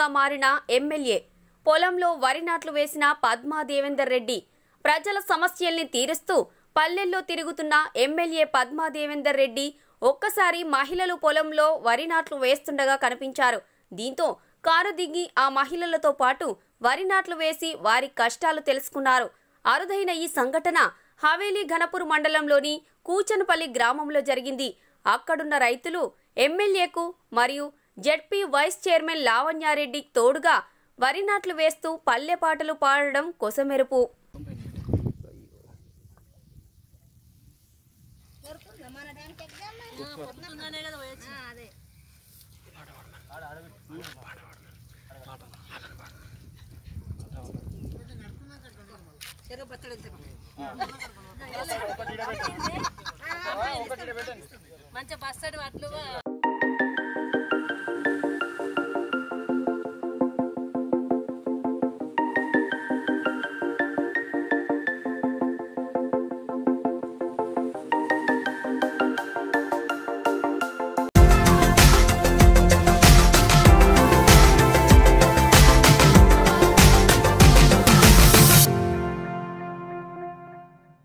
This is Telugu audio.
అభ్యర్థిగా మారిన ఎమ్మెల్యే పొలంలో వరి నాట్లు వేసిన పద్మా దేవేందర్ రెడ్డి ప్రజల సమస్యల్ని తీరుస్తూ పల్లెల్లో తిరుగుతున్న ఎమ్మెల్యే పద్మా దేవేందర్ రెడ్డి ఒక్కసారి మహిళలు పొలంలో వరి నాట్లు వేస్తుండగా కనిపించారు దీంతో కారు దిగి ఆ మహిళలతో పాటు వరి నాట్లు వేసి వారి కష్టాలు తెలుసుకున్నారు అరుదైన ఈ సంఘటన హవేలీ ఘనపూర్ మండలంలోని కూచనపల్లి గ్రామంలో జరిగింది అక్కడున్న రైతులు ఎమ్మెల్యేకు మరియు జెడ్పీ వైస్ చైర్మన్ లావణ్యారెడ్డి తోడుగా వరి నాట్లు వేస్తూ పల్లె పాటలు పాడడం కొసమెరుపు మంచి బస్సడి అట్లు